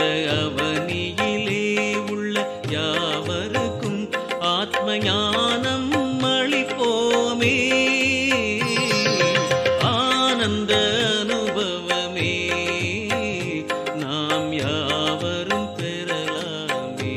அவனியிலே உள்ள யாவருக்கும் ஆத்ம ஞானம் அளிப்போமே ஆனந்த அனுபவமே நாம் யாவரும் பெறலாமே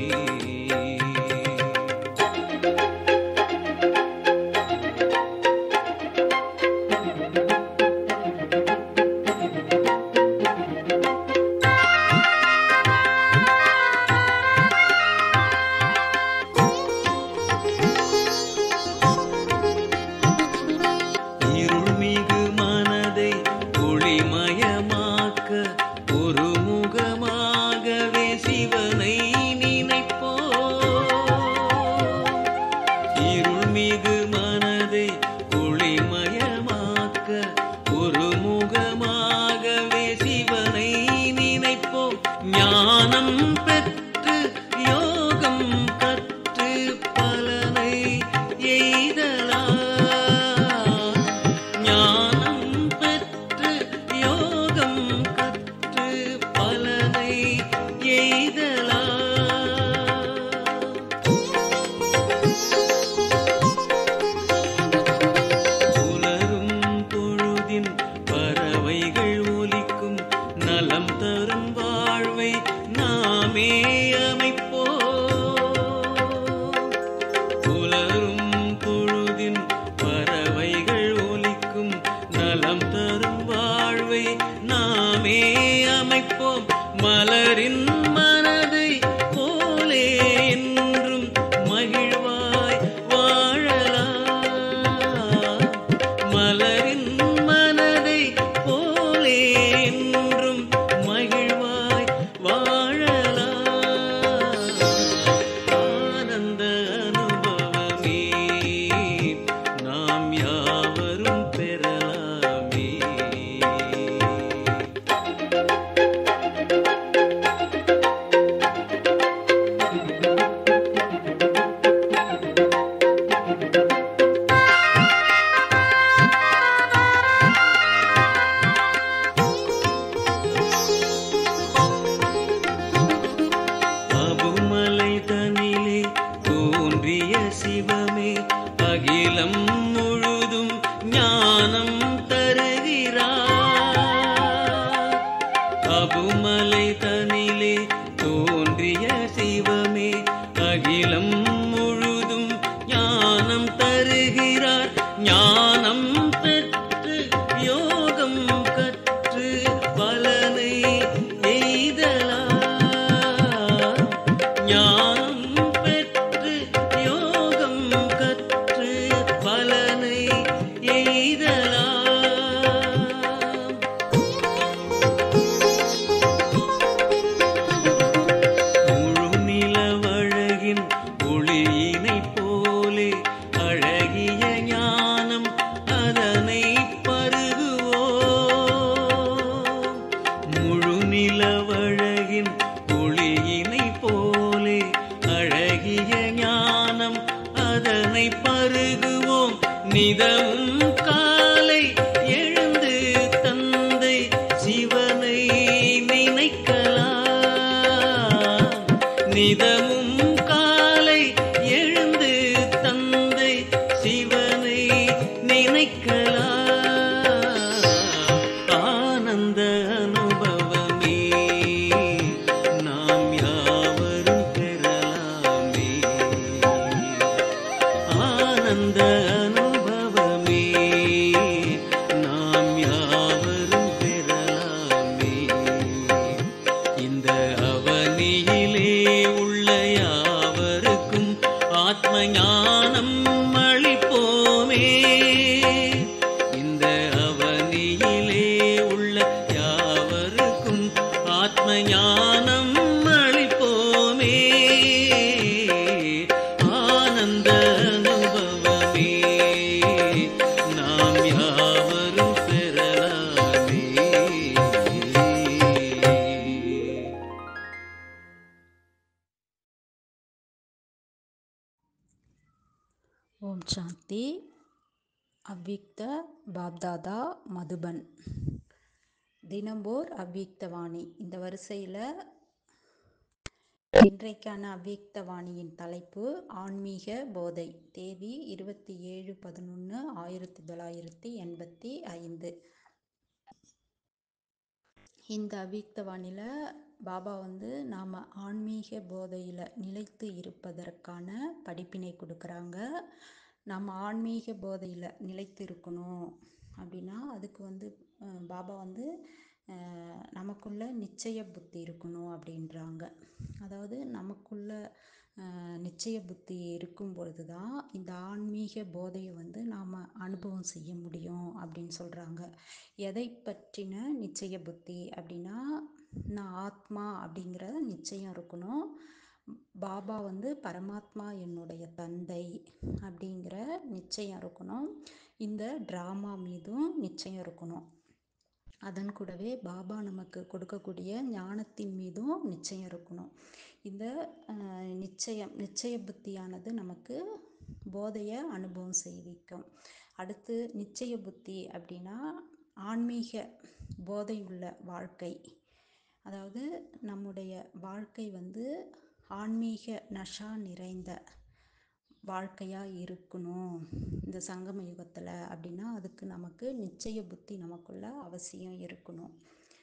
இருள்மிகு மனதை ஒளிமயமாக்க ஒரு முகமாகவே சிவனை நினைப்போ இருள்மிகு மனதை ஒளிமயமாக்க ஒரு முகமாகவே சிவனை நினைப்போம் ஞானம் பெற்று யோகம் கற்று பலனை எய்தலாம் ஞானம் பெற்று யோகம் கற்று பலனை எய்தலாம் புலரும் பொழுதின் பறவைகள் ஒலிக்கும் நலம் தரும் வாழ்வை நாமே அமைப்போ புலரும் பொழுதின் பறவைகள் ஒலிக்கும் நலம் தரும் வாழ்வை நாமே அமைப்போம் மலரின் மனதை போலே என்றும் மகிழ்வாய் வாழலாம் மலரின் மனதை போலே என்றும் மகிழ்வாய் வாழலாம் ஆனந்த அனுபவமே நாம் யாவரும் பெறலாமே அபுமலை தனிலே தோன்றிய சிவமே அகிலம் முழுதும் ஞானம் தருகிறார் அபுமலை தனிலே தோன்றிய சிவமே அகிலம் முழுதும் ஞானம் தருகிறார் ஞானம் பெற்று யோகம் கற்று பலனை எய்தலாம் ஞானம் பெற்று யோகம் கற்று பலனை எய்தலாம் முழு நிலவழகின் ஒளியினை போலே அழகிய ஞானம் அதனை பருகுவோ முழு நிலவழகின் ஒளியினை போலே அழகிய ஞானம் அதனை பருகுவோம் நிதமும் காலை எழுந்து தந்தை சிவனை நினைக்கலாம் நிதமும் காலை எழுந்து தந்தை சிவனை நினைக்கலாம் ஆனந்த அனுபவமே நாம் யாவரும் பெறலாமே ஆனந்த அனுபவமே நாம் யாவரும் பெறலாமே இந்த அவனியிலே உள்ள யாவருக்கும் ஆத்ம ஞானம் அளிப்போமே இந்த அவனியிலே உள்ள யாவருக்கும் ஆத்ம ஞானம் அளிப்போமே ஆனந்த அனுபவமே நாம் யாவரும் பெறலாமே ஓம் சாந்தி அவ்விக்த பாப்தாதா மதுபன் தினம்போர் அவ்விக்த வாணி இந்த வரிசையில் இன்றைக்கான அவ்வியக்த வாணியின் தலைப்பு ஆன்மீக போதை தேதி இருபத்தி ஏழு பதினொன்று ஆயிரத்தி தொள்ளாயிரத்தி எண்பத்தி ஐந்து இந்த அவ்வியக்த வாணியில் பாபா வந்து நாம் ஆன்மீக போதையில் நிலைத்து இருப்பதற்கான படிப்பினை கொடுக்குறாங்க நம்ம ஆன்மீக போதையில் நிலைத்து இருக்கணும் அப்படின்னா அதுக்கு வந்து அஹ், பாபா வந்து அஹ், நமக்குள்ள நிச்சய புத்தி இருக்கணும் அப்படின்றாங்க அதாவது நமக்குள்ள அஹ், நிச்சய புத்தி இருக்கும் பொழுது தான் இந்த ஆன்மீக போதையை வந்து நாம் அனுபவம் செய்ய முடியும் அப்படின்னு சொல்கிறாங்க எதை பற்றின நிச்சய புத்தி அப்படின்னா நான் ஆத்மா அப்படிங்கிற நிச்சயம் இருக்கணும் பாபா வந்து பரமாத்மா என்னுடைய தந்தை அப்படிங்கிற நிச்சயம் இருக்கணும் இந்த ட்ராமா மீதும் நிச்சயம் இருக்கணும் அதன் கூடவே பாபா நமக்கு கொடுக்கக்கூடிய ஞானத்தின் மீதும் நிச்சயம் இருக்கணும் இந்த அஹ், நிச்சயம் நிச்சய புத்தியானது நமக்கு போதையை அனுபவம் செய்விக்கும் அடுத்து நிச்சய புத்தி அப்படின்னா ஆன்மீக போதையுள்ள வாழ்க்கை அதாவது நம்முடைய வாழ்க்கை வந்து ஆன்மீக நஷா நிறைந்த வாழ்க்கையாக இருக்கணும் இந்த சங்கம யுகத்தில் அப்படின்னா அதுக்கு நமக்கு நிச்சய புத்தி நமக்குள்ள அவசியம் இருக்கணும்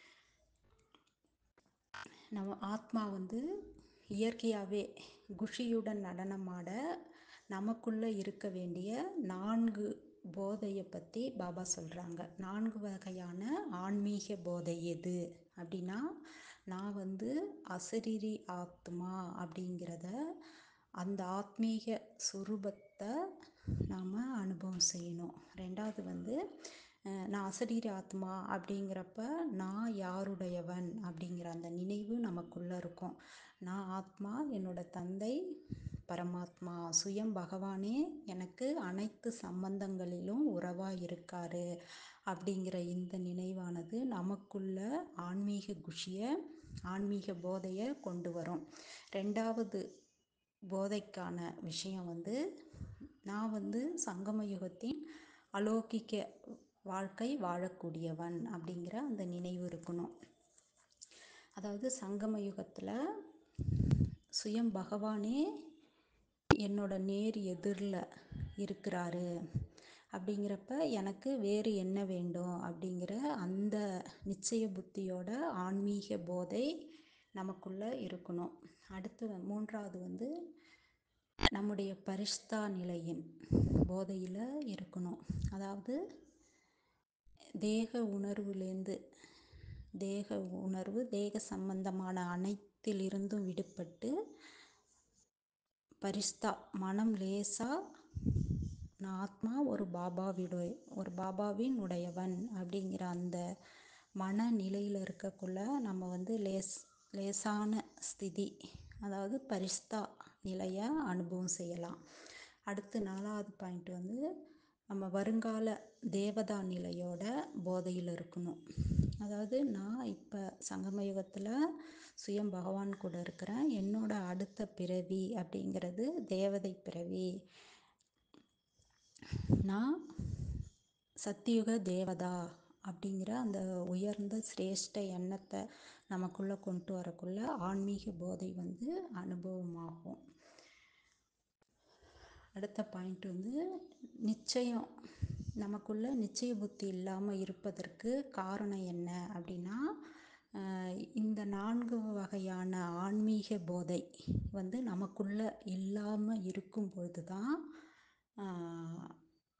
நம்ம ஆத்மா வந்து இயற்கையாகவே குஷியுடன் நடனமாட நமக்குள்ளே இருக்க வேண்டிய நான்கு போதையை பற்றி பாபா சொல்கிறாங்க நான்கு வகையான ஆன்மீக போதை எது அப்படின்னா நான் வந்து அசரீரி ஆத்மா அப்படிங்கிறத அந்த ஆத்மீக சுரூபத்தை நாம் அனுபவம் செய்யணும் ரெண்டாவது வந்து அஹ், நான் அசரீரி ஆத்மா அப்படிங்கிறப்ப நான் யாருடையவன் அப்படிங்கிற அந்த நினைவு நமக்குள்ளே இருக்கும் நான் ஆத்மா என்னோட தந்தை பரமாத்மா சுயம் பகவானே எனக்கு அனைத்து சம்பந்தங்களிலும் உறவாக இருக்காரு அப்படிங்கிற இந்த நினைவானது நமக்குள்ள ஆன்மீக குஷியை ஆன்மீக போதையை கொண்டு வரும் ரெண்டாவது போதைக்கான விஷயம் வந்து நான் வந்து சங்கம யுகத்தின் அலௌகிக்க வாழ்க்கை வாழக்கூடியவன் அப்படிங்கிற அந்த நினைவு இருக்கணும் அதாவது சங்கம யுகத்தில் சுயம் பகவானே என்னோட நேர் எதிரில் இருக்கிறாரு அப்படிங்கிறப்ப எனக்கு வேறு என்ன வேண்டும் அப்படிங்கிற அந்த நிச்சய புத்தியோட ஆன்மீக போதை நமக்குள்ள இருக்கணும் அடுத்து வ- மூன்றாவது வந்து நம்முடைய பரிஷ்தா நிலையின் போதையில் இருக்கணும் அதாவது தேக உணர்வுலேருந்து தேக உணர்வு தேக சம்பந்தமான அனைத்திலிருந்தும் விடுபட்டு பரிஸ்தா மனம் லேசா நான் ஆத்மா ஒரு பாபாவிடைய ஒரு பாபாவின் உடையவன் அப்படிங்கிற அந்த மனநிலையில் இருக்கக்குள்ள நம்ம வந்து லேஸ் லேசான ஸ்திதி அதாவது பரிஸ்தா நிலையை அனுபவம் செய்யலாம் அடுத்து நாலாவது பாயிண்ட் வந்து நம்ம வருங்கால தேவதா நிலையோட போதையில் இருக்கணும் அதாவது நான் இப்போ சங்கம யுகத்தில் சுயம் பகவான் கூட இருக்கிறேன் என்னோட அடுத்த பிறவி அப்படிங்கிறது தேவதை பிறவி நான் சத்தியுக தேவதா அப்படிங்கிற அந்த உயர்ந்த சிரேஷ்ட எண்ணத்தை நமக்குள்ளே கொண்டு வரக்குள்ள ஆன்மீக போதை வந்து அனுபவமாகும் அடுத்த பாயிண்ட் வந்து நிச்சயம் நமக்குள்ள நிச்சய புத்தி இல்லாமல் இருப்பதற்கு காரணம் என்ன அப்படின்னா ஆஹ் இந்த நான்கு வகையான ஆன்மீக போதை வந்து நமக்குள்ள இல்லாமல் இருக்கும் பொழுது தான் ஆஹ்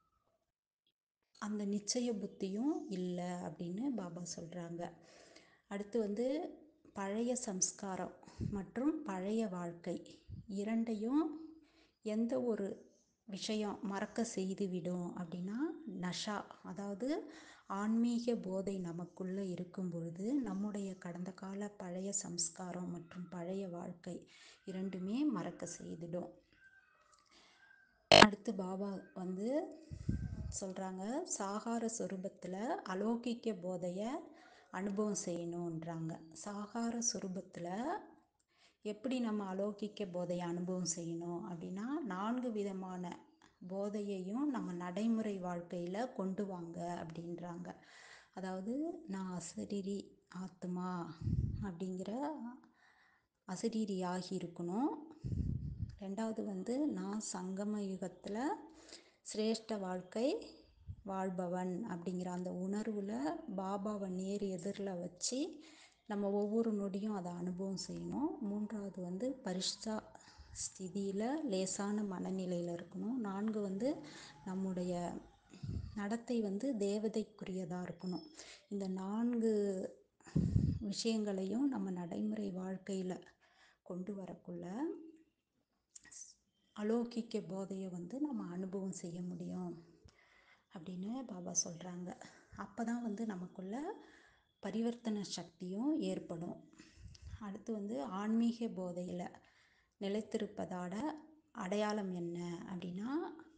அந்த நிச்சய புத்தியும் இல்லை அப்படின்னு பாபா சொல்கிறாங்க அடுத்து வந்து பழைய சம்ஸ்காரம் மற்றும் பழைய வாழ்க்கை இரண்டையும் எந்த ஒரு விஷயம் மறக்க செய்துவிடும் அப்படின்னா நஷா அதாவது ஆன்மீக போதை நமக்குள்ளே இருக்கும் பொழுது நம்முடைய கடந்த கால பழைய சம்ஸ்காரம் மற்றும் பழைய வாழ்க்கை இரண்டுமே மறக்க செய்திடும் அடுத்து பாபா வந்து சொல்கிறாங்க சாகார சொரூபத்தில் அலௌகிக்க போதையை அனுபவம் செய்யணுன்றாங்க சாகார சொரூபத்தில் எப்படி நம்ம அலௌகிக்க போதையை அனுபவம் செய்யணும் அப்படின்னா நான்கு விதமான போதையையும் நம்ம நடைமுறை வாழ்க்கையில் கொண்டு வாங்க அப்படின்றாங்க அதாவது நான் அசரீரி ஆத்மா அப்படிங்கிற அசரீரியாகி இருக்கணும் ரெண்டாவது வந்து நான் சங்கம யுகத்தில் சிரேஷ்ட வாழ்க்கை வாழ்பவன் அப்படிங்கிற அந்த உணர்வில் பாபாவை நேர் எதிரில் வச்சு நம்ம ஒவ்வொரு நொடியும் அதை அனுபவம் செய்யணும் மூன்றாவது வந்து பரிஷ்டா ஸ்திதியில் லேசான மனநிலையில் இருக்கணும் நான்கு வந்து நம்முடைய நடத்தை வந்து தேவதைக்குரியதாக இருக்கணும் இந்த நான்கு விஷயங்களையும் நம்ம நடைமுறை வாழ்க்கையில் கொண்டு வரக்குள்ள அலௌகிக்க போதையை வந்து நம்ம அனுபவம் செய்ய முடியும் அப்படின்னு பாபா சொல்கிறாங்க அப்போ தான் வந்து நமக்குள்ள பரிவர்த்தனை சக்தியும் ஏற்படும் அடுத்து வந்து ஆன்மீக போதையில் நிலைத்திருப்பதோட அடையாளம் என்ன அப்படின்னா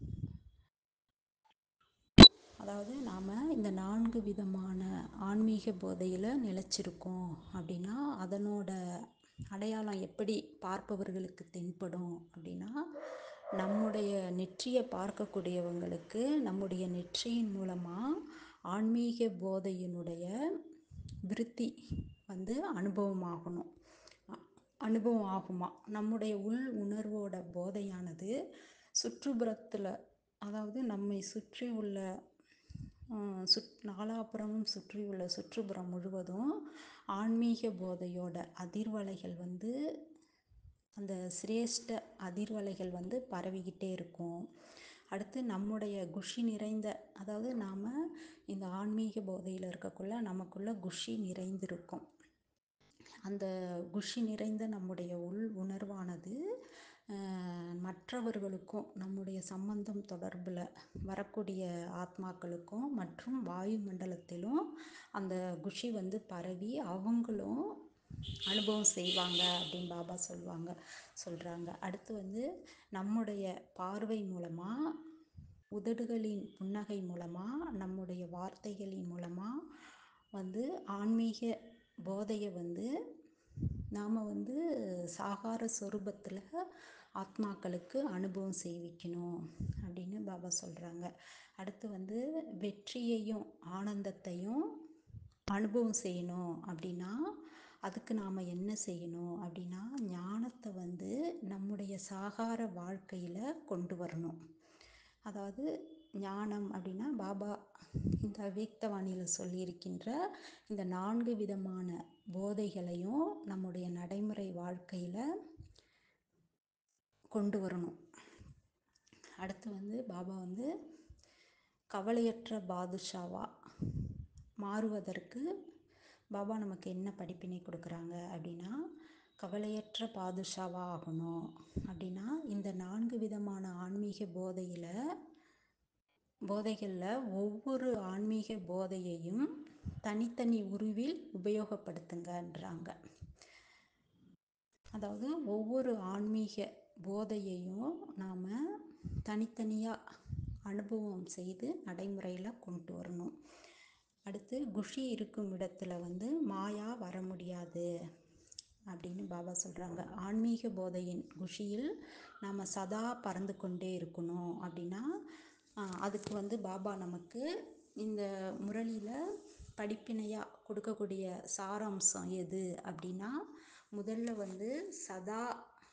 அதாவது நாம் இந்த நான்கு விதமான ஆன்மீக போதையில் நிலைச்சிருக்கோம் அப்படின்னா அதனோட அடையாளம் எப்படி பார்ப்பவர்களுக்கு தென்படும் அப்படின்னா நம்முடைய நெற்றியை பார்க்கக்கூடியவங்களுக்கு நம்முடைய நெற்றியின் மூலமாக ஆன்மீக போதையினுடைய விருத்தி வந்து அனுபவமாகணும் அனுபவம் ஆகுமா நம்முடைய உள் உணர்வோட போதையானது சுற்றுப்புறத்தில் அதாவது நம்மை சுற்றி உள்ள சுற் நாலாபுறமும் சுற்றி உள்ள சுற்றுப்புறம் முழுவதும் ஆன்மீக போதையோட அதிர்வலைகள் வந்து அந்த சிரேஷ்ட அதிர்வலைகள் வந்து பரவிக்கிட்டே இருக்கும் அடுத்து நம்முடைய குஷி நிறைந்த அதாவது நாம் இந்த ஆன்மீக போதையில் இருக்கக்குள்ள நமக்குள்ள குஷி நிறைந்திருக்கும் அந்த குஷி நிறைந்த நம்முடைய உள் உணர்வானது மற்றவர்களுக்கும் நம்முடைய சம்பந்தம் தொடர்பில் வரக்கூடிய ஆத்மாக்களுக்கும் மற்றும் வாயு மண்டலத்திலும் அந்த குஷி வந்து பரவி அவங்களும் அனுபவம் செய்வாங்க அப்படின்னு பாபா சொல்லுவாங்க சொல்கிறாங்க அடுத்து வந்து நம்முடைய பார்வை மூலமாக உதடுகளின் புன்னகை மூலமாக நம்முடைய வார்த்தைகளின் மூலமாக வந்து ஆன்மீக போதையை வந்து நாம் வந்து சாகார சொரூபத்தில் ஆத்மாக்களுக்கு அனுபவம் செய்விக்கணும் அப்படின்னு பாபா சொல்கிறாங்க அடுத்து வந்து வெற்றியையும் ஆனந்தத்தையும் அனுபவம் செய்யணும் அப்படின்னா அதுக்கு நாம் என்ன செய்யணும் அப்படின்னா ஞானத்தை வந்து நம்முடைய சாகார வாழ்க்கையில் கொண்டு வரணும் அதாவது ஞானம் அப்படின்னா பாபா இந்த அவ்யக்தவாணியில் சொல்லியிருக்கின்ற இந்த நான்கு விதமான போதைகளையும் நம்முடைய நடைமுறை வாழ்க்கையில் கொண்டு வரணும் அடுத்து வந்து பாபா வந்து கவலையற்ற பாதுஷாவா மாறுவதற்கு பாபா நமக்கு என்ன படிப்பினை கொடுக்குறாங்க அப்படின்னா கவலையற்ற பாதுஷாவா ஆகணும் அப்படின்னா இந்த நான்கு விதமான ஆன்மீக போதையில் போதைகளில் ஒவ்வொரு ஆன்மீக போதையையும் தனித்தனி உருவில் உபயோகப்படுத்துங்கன்றாங்க அதாவது ஒவ்வொரு ஆன்மீக போதையையும் நாம் தனித்தனியாக அனுபவம் செய்து நடைமுறையில் கொண்டு வரணும் அடுத்து குஷி இருக்கும் இடத்துல வந்து மாயா வர முடியாது அப்படின்னு பாபா சொல்கிறாங்க ஆன்மீக போதையின் குஷியில் நாம் சதா பறந்து கொண்டே இருக்கணும் அப்படின்னா அதுக்கு வந்து பாபா நமக்கு இந்த முரளியில் படிப்பினையாக கொடுக்கக்கூடிய சாராம்சம் எது அப்படின்னா முதல்ல வந்து சதா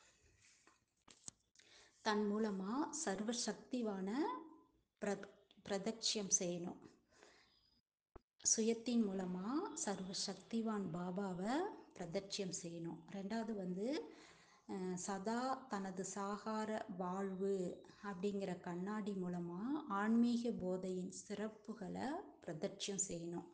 தன் மூலமாக சர்வ சக்திவான பிர பிரதட்சியம் செய்யணும் சுயத்தின் மூலமாக சர்வ சக்திவான் பாபாவை பிரதட்சியம் செய்யணும் ரெண்டாவது வந்து சதா தனது சாகார வாழ்வு அப்படிங்கிற கண்ணாடி மூலமாக ஆன்மீக போதையின் சிறப்புகளை பிரதட்சியம் செய்யணும்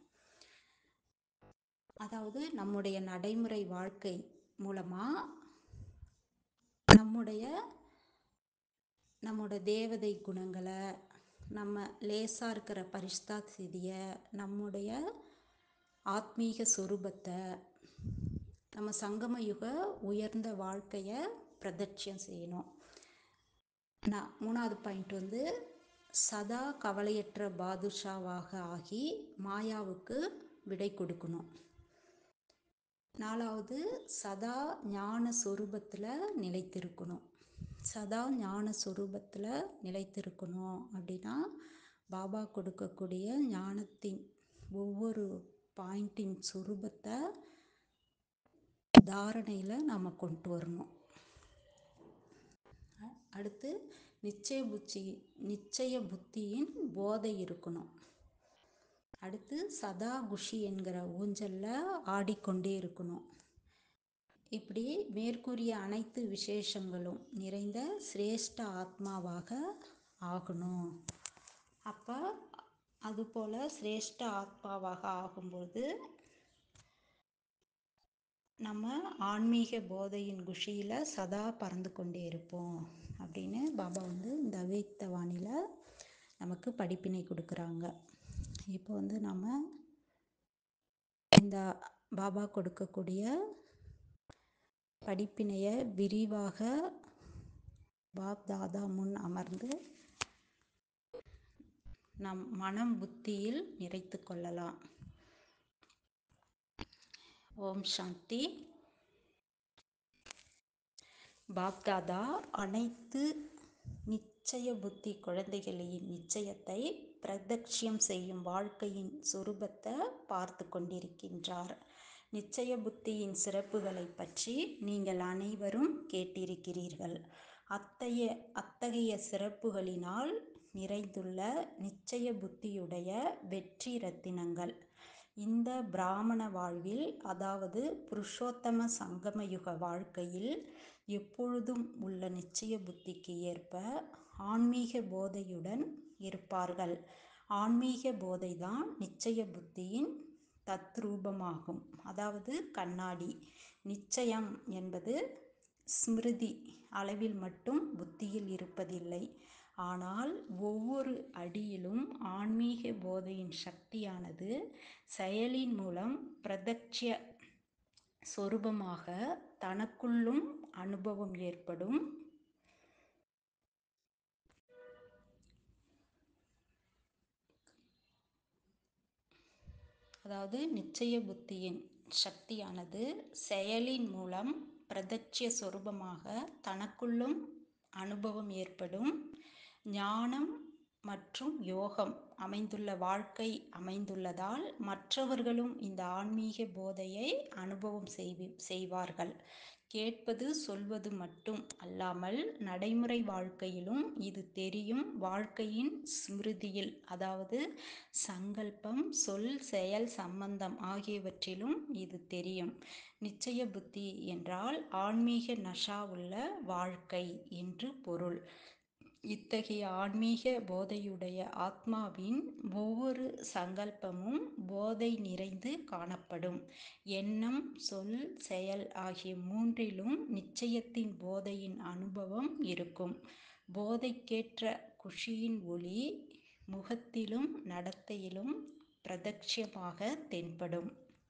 அதாவது நம்முடைய நடைமுறை வாழ்க்கை மூலமாக நம்முடைய நம்மோட தேவதை குணங்களை நம்ம லேசாக இருக்கிற பரிஷ்தா ஸ்திதியை நம்முடைய ஆத்மீக சொரூபத்தை நம்ம சங்கம யுக உயர்ந்த வாழ்க்கையை பிரதட்சியம் செய்யணும் நான் மூணாவது பாயிண்ட் வந்து சதா கவலையற்ற பாதுஷாவாக ஆகி மாயாவுக்கு விடை கொடுக்கணும் நாலாவது சதா ஞான சொரூபத்தில் நிலைத்திருக்கணும் சதா ஞான சொரூபத்தில் நிலைத்திருக்கணும் அப்படின்னா பாபா கொடுக்கக்கூடிய ஞானத்தின் ஒவ்வொரு பாயிண்டின் சொரூபத்தை தாரணையில் நாம் கொண்டு வரணும் அ- அடுத்து நிச்சய புத்தி நிச்சய புத்தியின் போதை இருக்கணும் அடுத்து சதா குஷி என்கிற ஊஞ்சல்ல ஆடிக்கொண்டே இருக்கணும் இப்படி மேற்கூறிய அனைத்து விசேஷங்களும் நிறைந்த சிரேஷ்ட ஆத்மாவாக ஆகணும் அப்போ அதுபோல் சிரேஷ்ட ஆத்மாவாக ஆகும்போது நம்ம ஆன்மீக போதையின் குஷியில் சதா பறந்து கொண்டே இருப்போம் அப்படின்னு பாபா வந்து இந்த அவ்யக்த வாணியில் நமக்கு படிப்பினை கொடுக்குறாங்க இப்போ வந்து நம்ம இந்த பாபா கொடுக்கக்கூடிய படிப்பினையை விரிவாக பாப் தாதா முன் அமர்ந்து நம் மனம் புத்தியில் நிறைத்து கொள்ளலாம் ஓம் சாந்தி பாப்தாதா அனைத்து நிச்சய புத்தி குழந்தைகளின் நிச்சயத்தை பிரதட்சியம் செய்யும் வாழ்க்கையின் சுரூபத்தை பார்த்து கொண்டிருக்கின்றார் நிச்சய புத்தியின் சிறப்புகளை பற்றி நீங்கள் அனைவரும் கேட்டிருக்கிறீர்கள் அத்தகைய அத்தகைய சிறப்புகளினால் நிறைந்துள்ள நிச்சய புத்தியுடைய வெற்றி ரத்தினங்கள் இந்த பிராமண வாழ்வில் அதாவது புருஷோத்தம சங்கமயுக வாழ்க்கையில் எப்பொழுதும் உள்ள நிச்சய புத்திக்கு ஏற்ப ஆன்மீக போதையுடன் இருப்பார்கள் ஆன்மீக போதைதான் நிச்சய புத்தியின் தத்ரூபமாகும் அதாவது கண்ணாடி நிச்சயம் என்பது ஸ்மிருதி அளவில் மட்டும் புத்தியில் இருப்பதில்லை ஆனால் ஒவ்வொரு அடியிலும் ஆன்மீக போதையின் சக்தியானது செயலின் மூலம் பிரதட்சிய சொரூபமாக தனக்குள்ளும் அனுபவம் ஏற்படும் அதாவது நிச்சய புத்தியின் சக்தியானது செயலின் மூலம் பிரதட்சிய சொரூபமாக தனக்குள்ளும் அனுபவம் ஏற்படும் ஞானம் மற்றும் யோகம் அமைந்துள்ள வாழ்க்கை அமைந்துள்ளதால் மற்றவர்களும் இந்த ஆன்மீக போதையை அனுபவம் செய்வி செய்வார்கள் கேட்பது சொல்வது மட்டும் அல்லாமல் நடைமுறை வாழ்க்கையிலும் இது தெரியும் வாழ்க்கையின் ஸ்மிருதியில் அதாவது சங்கல்பம் சொல் செயல் சம்பந்தம் ஆகியவற்றிலும் இது தெரியும் நிச்சய புத்தி என்றால் ஆன்மீக நஷா உள்ள வாழ்க்கை என்று பொருள் இத்தகைய ஆன்மீக போதையுடைய ஆத்மாவின் ஒவ்வொரு சங்கல்பமும் போதை நிறைந்து காணப்படும் எண்ணம் சொல் செயல் ஆகிய மூன்றிலும் நிச்சயத்தின் போதையின் அனுபவம் இருக்கும் போதைக்கேற்ற குஷியின் ஒளி முகத்திலும் நடத்தையிலும் பிரதட்சியமாக தென்படும்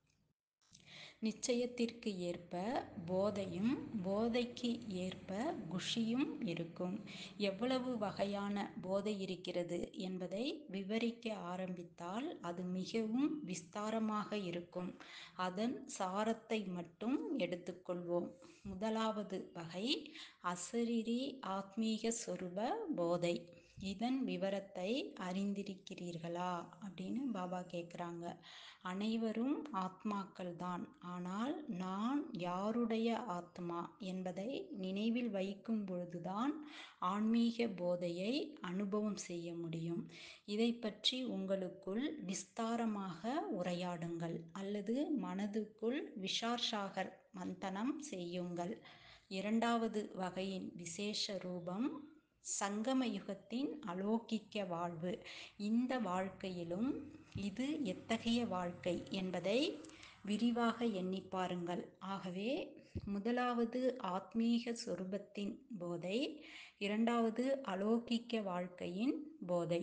நிச்சயத்திற்கு ஏற்ப போதையும் போதைக்கு ஏற்ப குஷியும் இருக்கும் எவ்வளவு வகையான போதை இருக்கிறது என்பதை விவரிக்க ஆரம்பித்தால் அது மிகவும் விஸ்தாரமாக இருக்கும் அதன் சாரத்தை மட்டும் எடுத்துக்கொள்வோம் முதலாவது வகை அசரீரி ஆத்மீக சொரூப போதை இதன் விவரத்தை அறிந்திருக்கிறீர்களா அப்படின்னு பாபா கேட்குறாங்க அனைவரும் ஆத்மாக்கள் தான் ஆனால் நான் யாருடைய ஆத்மா என்பதை நினைவில் வைக்கும் பொழுதுதான் ஆன்மீக போதையை அனுபவம் செய்ய முடியும் இதை பற்றி உங்களுக்குள் விஸ்தாரமாக உரையாடுங்கள் அல்லது மனதுக்குள் விஷார் சாகர் மந்தனம் செய்யுங்கள் இரண்டாவது வகையின் விசேஷ ரூபம் சங்கம யுகத்தின் அலோகிக்க வாழ்வு இந்த வாழ்க்கையிலும் இது எத்தகைய வாழ்க்கை என்பதை விரிவாக எண்ணி பாருங்கள் ஆகவே முதலாவது ஆத்மீக சொரூபத்தின் போதை இரண்டாவது அலோகிக்க வாழ்க்கையின் போதை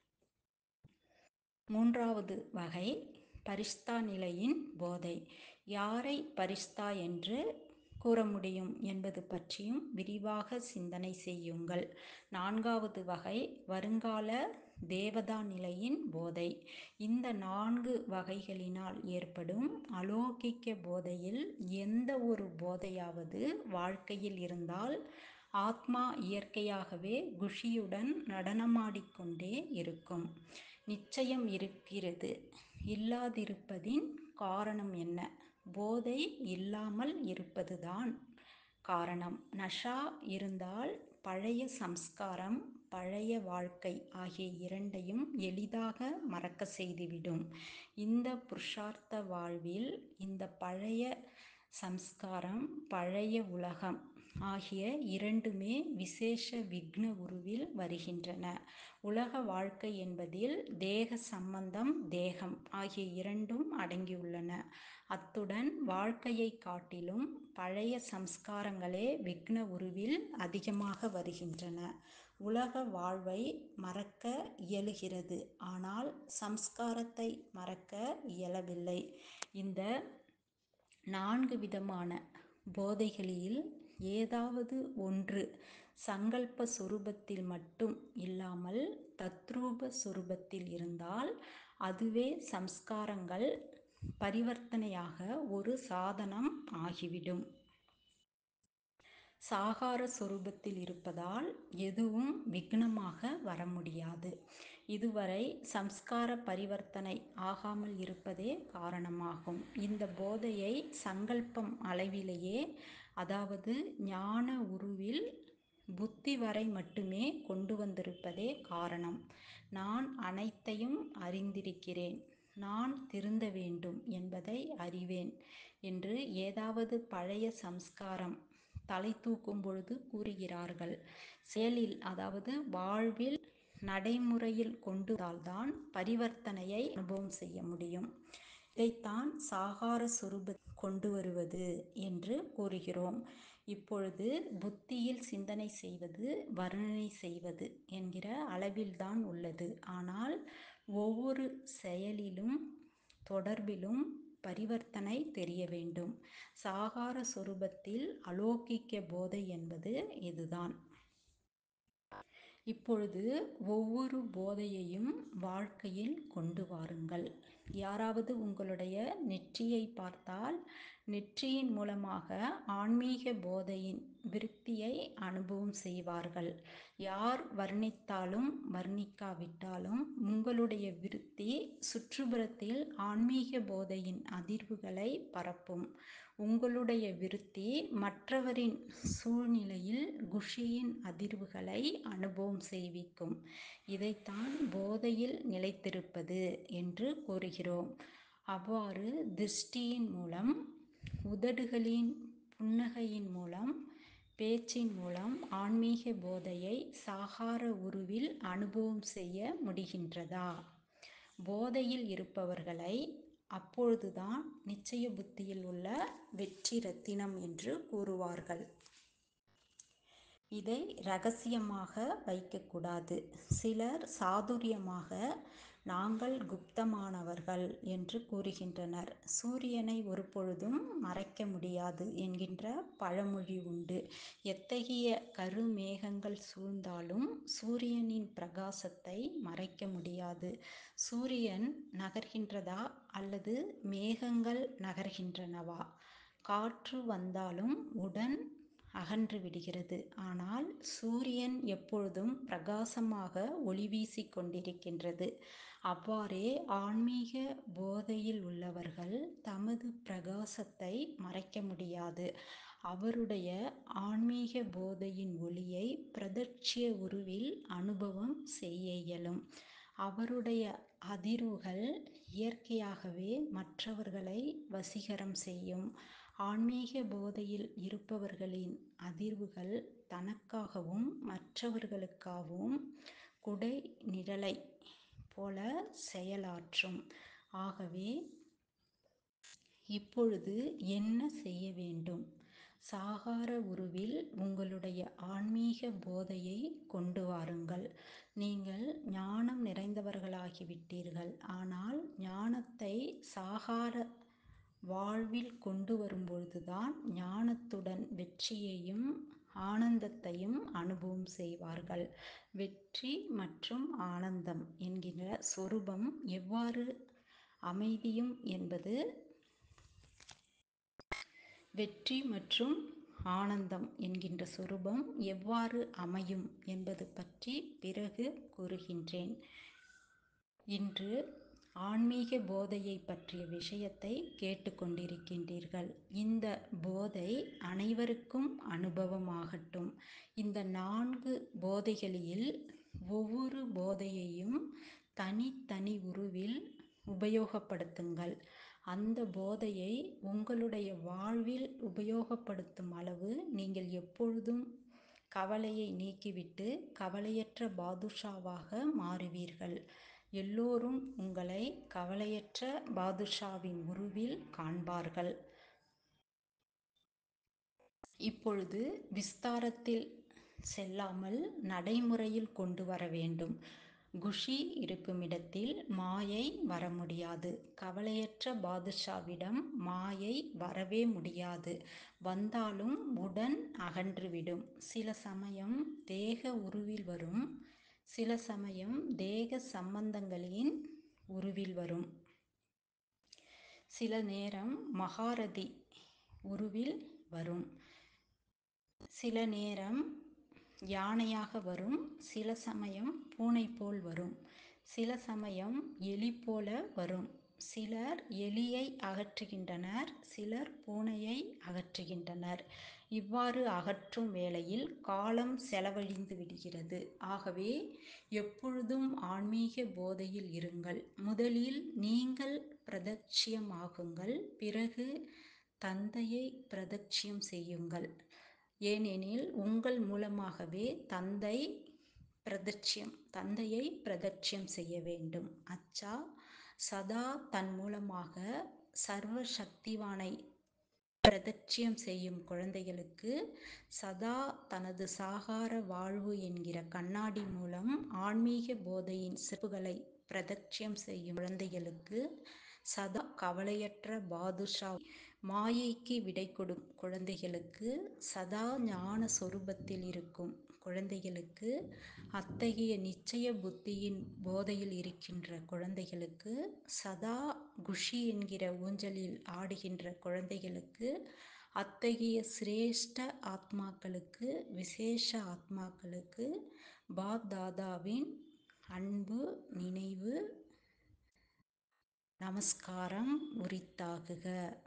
மூன்றாவது வகை பரிஸ்தா நிலையின் போதை யாரை பரிஸ்தா என்று கூற முடியும் என்பது பற்றியும் விரிவாக சிந்தனை செய்யுங்கள் நான்காவது வகை வருங்கால தேவதா நிலையின் போதை இந்த நான்கு வகைகளினால் ஏற்படும் அலோகிக்க போதையில் எந்த ஒரு போதையாவது வாழ்க்கையில் இருந்தால் ஆத்மா இயற்கையாகவே குஷியுடன் நடனமாடிக்கொண்டே இருக்கும் நிச்சயம் இருக்கிறது இல்லாதிருப்பதின் காரணம் என்ன போதை இல்லாமல் இருப்பதுதான் காரணம் நஷா இருந்தால் பழைய சம்ஸ்காரம் பழைய வாழ்க்கை ஆகிய இரண்டையும் எளிதாக மறக்க செய்துவிடும் இந்த புருஷார்த்த வாழ்வில் இந்த பழைய சம்ஸ்காரம் பழைய உலகம் ஆகிய இரண்டுமே விசேஷ விக்ன உருவில் வருகின்றன உலக வாழ்க்கை என்பதில் தேக சம்பந்தம் தேகம் ஆகிய இரண்டும் அடங்கியுள்ளன அத்துடன் வாழ்க்கையை காட்டிலும் பழைய சம்ஸ்காரங்களே விக்ன உருவில் அதிகமாக வருகின்றன உலக வாழ்வை மறக்க இயலுகிறது ஆனால் சம்ஸ்காரத்தை மறக்க இயலவில்லை இந்த நான்கு விதமான போதைகளில் ஏதாவது ஒன்று சங்கல்ப சொரூபத்தில் மட்டும் இல்லாமல் தத்ரூப சொரூபத்தில் இருந்தால் அதுவே சம்ஸ்காரங்கள் பரிவர்த்தனையாக ஒரு சாதனம் ஆகிவிடும் சாகார சொரூபத்தில் இருப்பதால் எதுவும் விக்னமாக வர முடியாது இதுவரை சம்ஸ்கார பரிவர்த்தனை ஆகாமல் இருப்பதே காரணமாகும் இந்த போதையை சங்கல்பம் அளவிலேயே அதாவது ஞான உருவில் புத்தி வரை மட்டுமே கொண்டு வந்திருப்பதே காரணம் நான் அனைத்தையும் அறிந்திருக்கிறேன் நான் திருந்த வேண்டும் என்பதை அறிவேன் என்று ஏதாவது பழைய சம்ஸ்காரம் தலை தூக்கும் பொழுது கூறுகிறார்கள் செயலில் அதாவது வாழ்வில் நடைமுறையில் கொண்டுதான் பரிவர்த்தனையை அனுபவம் செய்ய முடியும் இதைத்தான் சாகார சுரூப கொண்டு வருவது என்று கூறுகிறோம் இப்பொழுது புத்தியில் சிந்தனை செய்வது வர்ணனை செய்வது என்கிற அளவில்தான் உள்ளது ஆனால் ஒவ்வொரு செயலிலும் தொடர்பிலும் பரிவர்த்தனை தெரிய வேண்டும் சாகார சொரூபத்தில் அலோகிக்க போதை என்பது இதுதான் இப்பொழுது ஒவ்வொரு போதையையும் வாழ்க்கையில் கொண்டு வாருங்கள் யாராவது உங்களுடைய நெற்றியை பார்த்தால் நெற்றியின் மூலமாக ஆன்மீக போதையின் விருத்தியை அனுபவம் செய்வார்கள் யார் வர்ணித்தாலும் வர்ணிக்காவிட்டாலும் உங்களுடைய விருத்தி சுற்றுப்புறத்தில் ஆன்மீக போதையின் அதிர்வுகளை பரப்பும் உங்களுடைய விருத்தி மற்றவரின் சூழ்நிலையில் குஷியின் அதிர்வுகளை அனுபவம் செய்விக்கும் இதைத்தான் போதையில் நிலைத்திருப்பது என்று கூறுகிறோம் அவ்வாறு திருஷ்டியின் மூலம் உதடுகளின் புன்னகையின் மூலம் பேச்சின் மூலம் ஆன்மீக போதையை சாகார உருவில் அனுபவம் செய்ய முடிகின்றதா போதையில் இருப்பவர்களை அப்பொழுதுதான் நிச்சய புத்தியில் உள்ள வெற்றி ரத்தினம் என்று கூறுவார்கள் இதை ரகசியமாக வைக்கக்கூடாது சிலர் சாதுரியமாக நாங்கள் குப்தமானவர்கள் என்று கூறுகின்றனர் சூரியனை ஒருபொழுதும் மறைக்க முடியாது என்கின்ற பழமொழி உண்டு எத்தகைய கருமேகங்கள் சூழ்ந்தாலும் சூரியனின் பிரகாசத்தை மறைக்க முடியாது சூரியன் நகர்கின்றதா அல்லது மேகங்கள் நகர்கின்றனவா காற்று வந்தாலும் உடன் அகன்று விடுகிறது ஆனால் சூரியன் எப்பொழுதும் பிரகாசமாக ஒளி வீசிக் கொண்டிருக்கின்றது அவ்வாறே ஆன்மீக போதையில் உள்ளவர்கள் தமது பிரகாசத்தை மறைக்க முடியாது அவருடைய ஆன்மீக போதையின் ஒளியை பிரதட்சிய உருவில் அனுபவம் செய்ய இயலும் அவருடைய அதிர்வுகள் இயற்கையாகவே மற்றவர்களை வசீகரம் செய்யும் ஆன்மீக போதையில் இருப்பவர்களின் அதிர்வுகள் தனக்காகவும் மற்றவர்களுக்காகவும் குடை நிழலை போல செயலாற்றும் ஆகவே இப்பொழுது என்ன செய்ய வேண்டும் சாகார உருவில் உங்களுடைய ஆன்மீக போதையை கொண்டு வாருங்கள் நீங்கள் ஞானம் நிறைந்தவர்களாகிவிட்டீர்கள் ஆனால் ஞானத்தை சாகார வாழ்வில் கொண்டு வரும்பொழுதுதான் ஞானத்துடன் வெற்றியையும் ஆனந்தத்தையும் அனுபவம் செய்வார்கள் வெற்றி மற்றும் ஆனந்தம் என்கிற சொரூபம் எவ்வாறு அமைதியும் என்பது வெற்றி மற்றும் ஆனந்தம் என்கின்ற சொரூபம் எவ்வாறு அமையும் என்பது பற்றி பிறகு கூறுகின்றேன் இன்று ஆன்மீக போதையை பற்றிய விஷயத்தை கேட்டுக்கொண்டிருக்கின்றீர்கள் இந்த போதை அனைவருக்கும் அனுபவமாகட்டும் இந்த நான்கு போதைகளில் ஒவ்வொரு போதையையும் தனித்தனி உருவில் உபயோகப்படுத்துங்கள் அந்த போதையை உங்களுடைய வாழ்வில் உபயோகப்படுத்தும் அளவு நீங்கள் எப்பொழுதும் கவலையை நீக்கிவிட்டு கவலையற்ற பாதுஷாவாக மாறுவீர்கள் எல்லோரும் உங்களை கவலையற்ற பாதுஷாவின் உருவில் காண்பார்கள் இப்பொழுது விஸ்தாரத்தில் செல்லாமல் நடைமுறையில் கொண்டு வர வேண்டும் குஷி இருக்கும் இடத்தில் மாயை வர முடியாது கவலையற்ற பாதுஷாவிடம் மாயை வரவே முடியாது வந்தாலும் உடன் அகன்றுவிடும் சில சமயம் தேக உருவில் வரும் சில சமயம் தேக சம்பந்தங்களின் உருவில் வரும் சில நேரம் மகாரதி உருவில் வரும் சில நேரம் யானையாக வரும் சில சமயம் பூனை போல் வரும் சில சமயம் எலி போல வரும் சிலர் எலியை அகற்றுகின்றனர் சிலர் பூனையை அகற்றுகின்றனர் இவ்வாறு அகற்றும் வேளையில் காலம் செலவழிந்து விடுகிறது ஆகவே எப்பொழுதும் ஆன்மீக போதையில் இருங்கள் முதலில் நீங்கள் பிரதட்சியமாகுங்கள் பிறகு தந்தையை பிரதட்சியம் செய்யுங்கள் ஏனெனில் உங்கள் மூலமாகவே தந்தை பிரதட்சியம் தந்தையை பிரதட்சியம் செய்ய வேண்டும் அச்சா சதா தன் மூலமாக சர்வ சக்திவானை பிரதட்சியம் செய்யும் குழந்தைகளுக்கு சதா தனது சாகார வாழ்வு என்கிற கண்ணாடி மூலம் ஆன்மீக போதையின் சிறப்புகளை பிரதட்சியம் செய்யும் குழந்தைகளுக்கு சதா கவலையற்ற பாதுஷா மாயைக்கு விடை கொடும் குழந்தைகளுக்கு சதா ஞான சொரூபத்தில் இருக்கும் குழந்தைகளுக்கு அத்தகைய நிச்சய புத்தியின் போதையில் இருக்கின்ற குழந்தைகளுக்கு சதா குஷி என்கிற ஊஞ்சலில் ஆடுகின்ற குழந்தைகளுக்கு அத்தகைய சிரேஷ்ட ஆத்மாக்களுக்கு விசேஷ ஆத்மாக்களுக்கு பாப் தாதாவின் அன்பு நினைவு நமஸ்காரம் உரித்தாகுக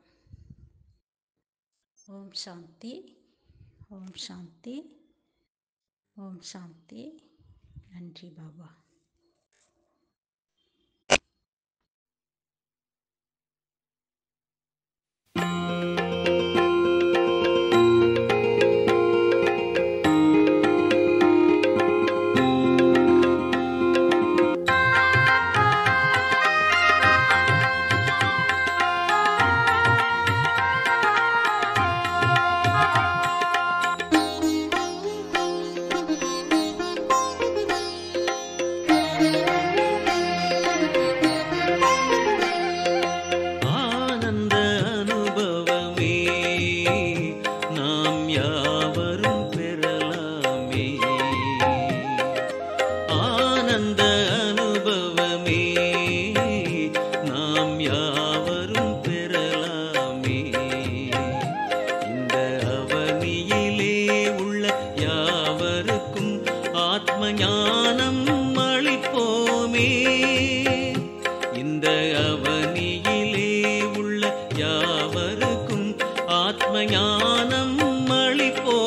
ஓம் சாந்தி ஓம் சாந்தி ஓம் சாந்தி நன்றி பாபா ஆனந்த அனுபவமே நாம் யாவரும் பெறலாமே ஆனந்த அனுபவமே நாம் யாவரும் பெறலாமே இந்த அவனியிலே உள்ள யாவருக்கும் ஆத்ம ஞானம் அளிப்போமே இந்த அவனியிலே உள்ள யாவருக்கும் ஆத்ம ஞானம் அளிப்போமே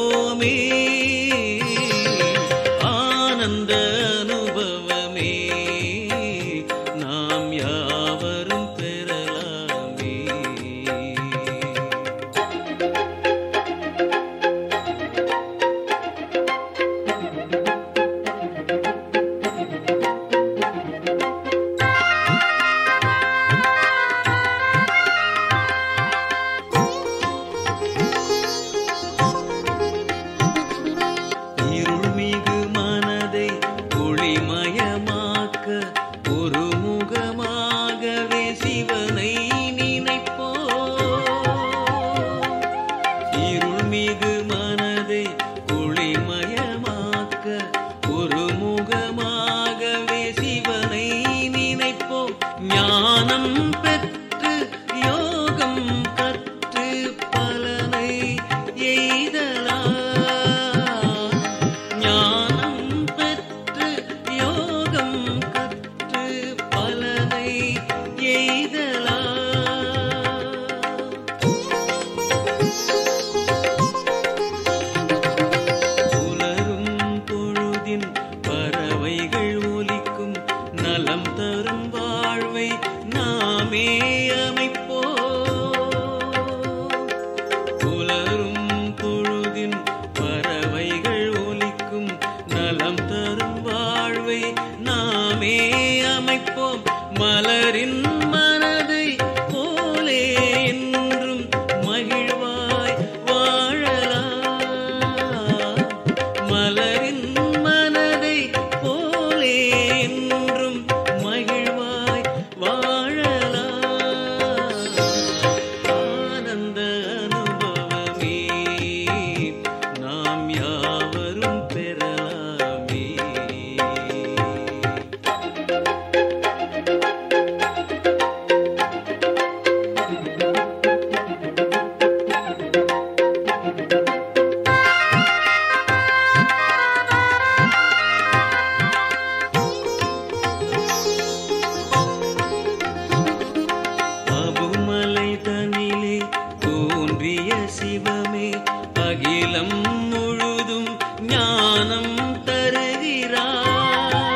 அகிலம் முழுதும் ஞானம் தருகிறார்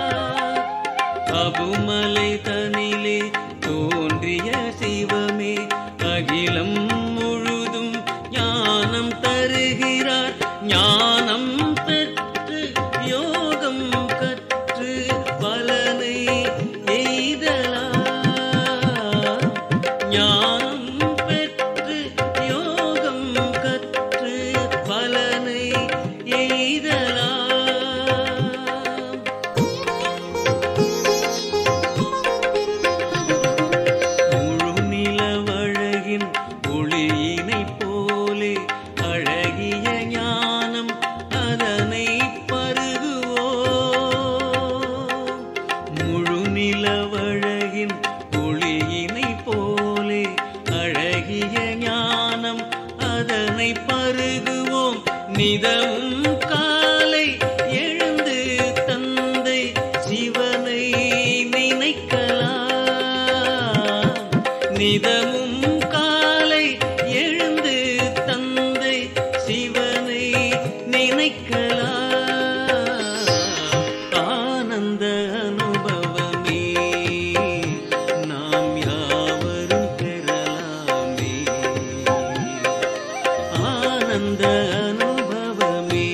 அபுமலை தனிலே தோன்றிய சிவமே அகிலம் முழுதும் ஞானம் தருகிறார் ஞானம் பெற்று யோகம் கற்று பலனை எய்தலார் ஞானம் பெற்று யோகம் கற்று பலனை எய்தலாம் முழு நிலவழகின் ஒளியினைப் போலே அழகிய ஞானம் அதனை பருகுவோம் முழு நிலவழகின் ஒளியினைப் போலே அழகிய ஞானம் அதனை பருகுவோம் நிதமும் காலை எழுந்து தந்தை சிவனை நினைக்கலாம் நிதமும் காலை எழுந்து தந்தை சிவனை நினைக்கலாம் ஆனந்த அனுபவமே நாம் யாவரும் பெறலாமே ஆனந்த அனுபவமே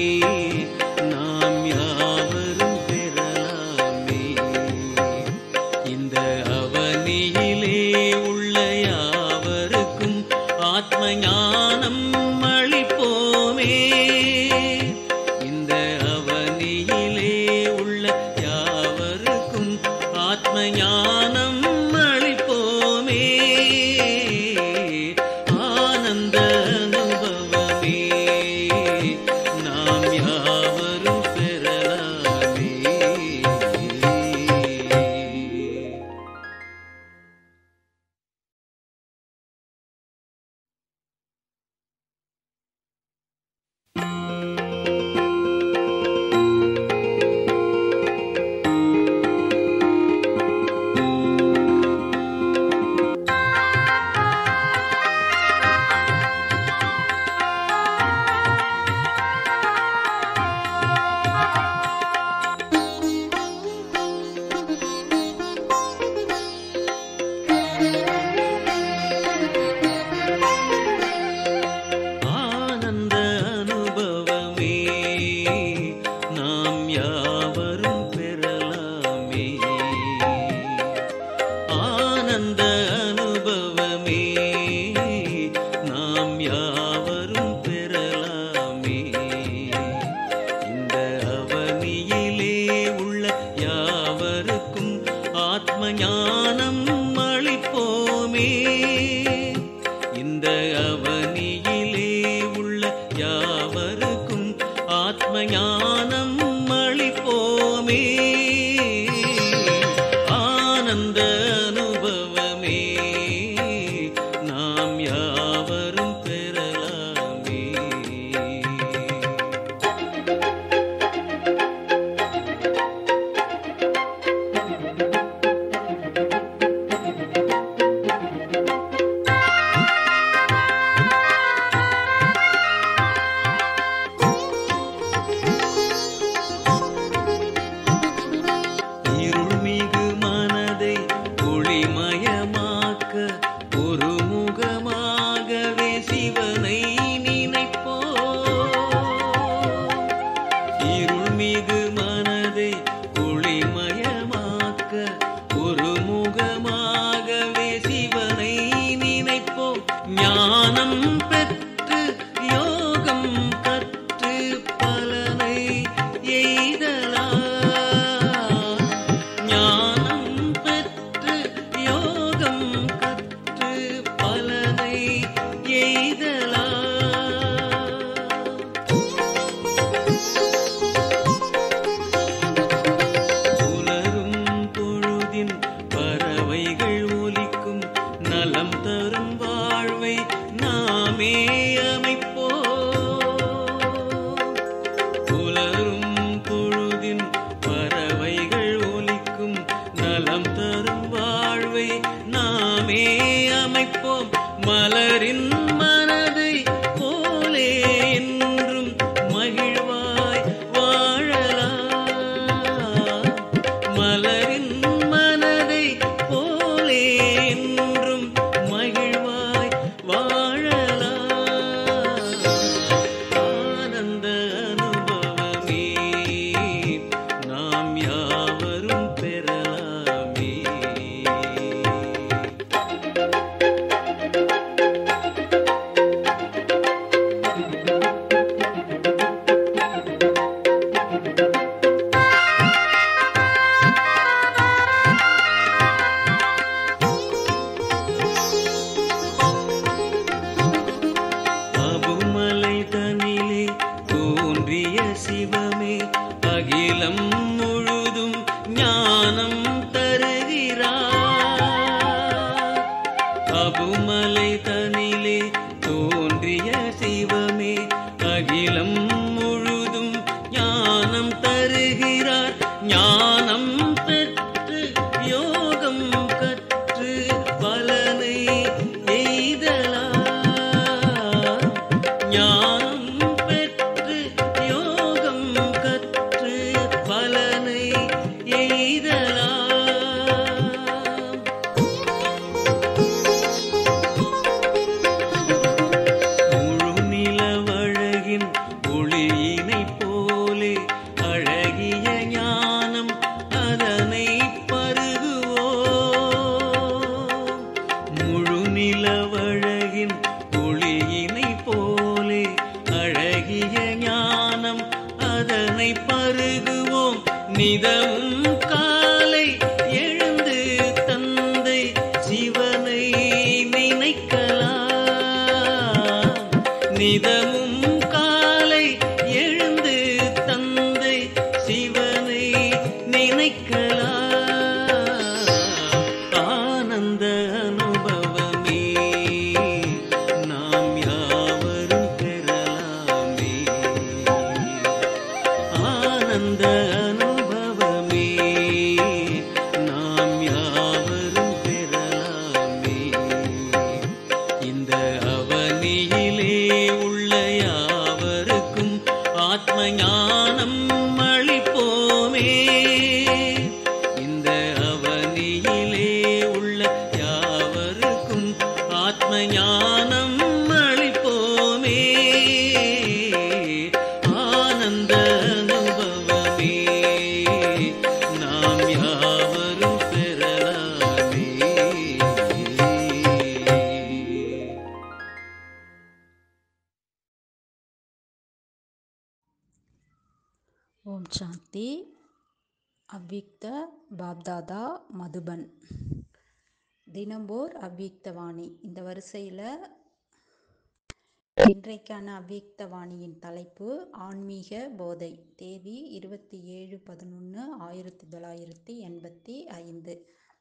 நாம் யாவரும் பெறலாமே இந்த அவனியிலே உள்ள யாவருக்கும் ஆத்ம ஞானம் அளிப்போமே இந்த அவனியிலே உள்ள யாவருக்கும் ஆத்ம ஞானம் அளிப்போமே ஆனந்த அனுபவமே நாம் யாவரும் பெறலாமே ஆனந்த அனுபவமே நாம் யாவரும் பெறலாமே ஆனந்த அனுபவமே நாம் யாவரும் பெறலாமே இந்த அவனியிலே உள்ள யாவருக்கும் ஆத்ம ஞானம் அளிப்போமே இந்த அவனியிலே உள்ள யாவருக்கும் ஆத்ம ஞானம் அளிப்போமே ஆனந்த அனுபவமே நாம் யாவரும் பெறலாமே ஆ நிதமும் காலை எழுந்து தந்தை சிவனை நினைக்கலாம் நிதமும் காலை எழுந்து தந்தை சிவனை நினைக்கலாம் ஆனந்த அனுபவமே நாம் யாவரும் பெறலாமே ஆனந்த அனுபவமே நாம் யாவரும் பெறலாமே இந்த அவனியிலே உள்ள யாவருக்கும் ஆத்ம ஞானம் அளிப்போமே இந்த அவனியிலே உள்ள யாவருக்கும் ஆத்ம ஞானம் அளிப்போமே ஆனந்த அனுபவமே நாம் யாவரும் பெறலாமே ஓம் சாந்தி அவ்விக்த பாப்தாதா மதுபன் தினம்போர் அவ்விக்த வாணி இந்த வரிசையில் இன்றைக்கான அவ்விக்த வாணியின் தலைப்பு ஆன்மீக போதை தேதி இருபத்தி ஏழு பதினொன்று ஆயிரத்தி தொள்ளாயிரத்தி எண்பத்தி ஐந்து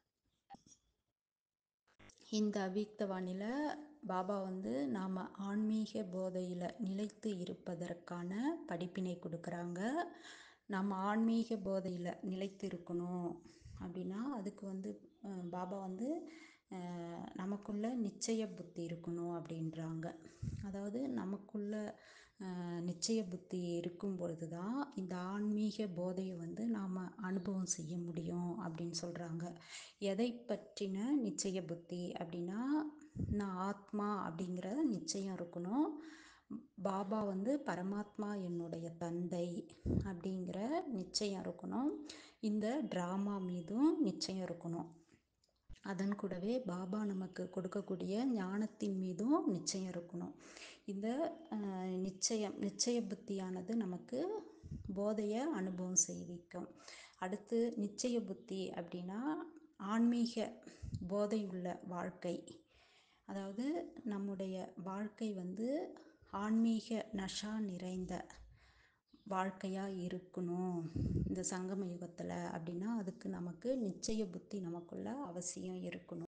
இந்த அவ்விக்த வாணியில் பாபா வந்து நாம் ஆன்மீக போதையில் நிலைத்து இருப்பதற்கான படிப்பினை கொடுக்குறாங்க நம்ம ஆன்மீக போதையில் நிலைத்து இருக்கணும் அப்படின்னா அதுக்கு வந்து அஹ், பாபா வந்து அஹ், நமக்குள்ள நிச்சய புத்தி இருக்கணும் அப்படின்றாங்க அதாவது நமக்குள்ள அஹ், நிச்சய புத்தி இருக்கும் பொழுது தான் இந்த ஆன்மீக போதையை வந்து நாம் அனுபவம் செய்ய முடியும் அப்படின்னு சொல்கிறாங்க எதை பற்றின நிச்சய புத்தி அப்படின்னா நான் ஆத்மா அப்படிங்கிற நிச்சயம் இருக்கணும் பாபா வந்து பரமாத்மா என்னுடைய தந்தை அப்படிங்கிற நிச்சயம் இருக்கணும் இந்த ட்ராமா மீதும் நிச்சயம் இருக்கணும் அதன் கூடவே பாபா நமக்கு கொடுக்கக்கூடிய ஞானத்தின் மீதும் நிச்சயம் இருக்கணும் இந்த அஹ், நிச்சயம் நிச்சய புத்தியானது நமக்கு போதையை அனுபவம் செய்விக்கும் அடுத்து நிச்சய புத்தி அப்படின்னா ஆன்மீக போதை உள்ள வாழ்க்கை அதாவது நம்முடைய வாழ்க்கை வந்து ஆன்மீக நஷா நிறைந்த வாழ்க்கையாக இருக்கணும் இந்த சங்கம யுகத்தில் அப்படின்னா அதுக்கு நமக்கு நிச்சய புத்தி நமக்குள்ள அவசியம் இருக்கணும்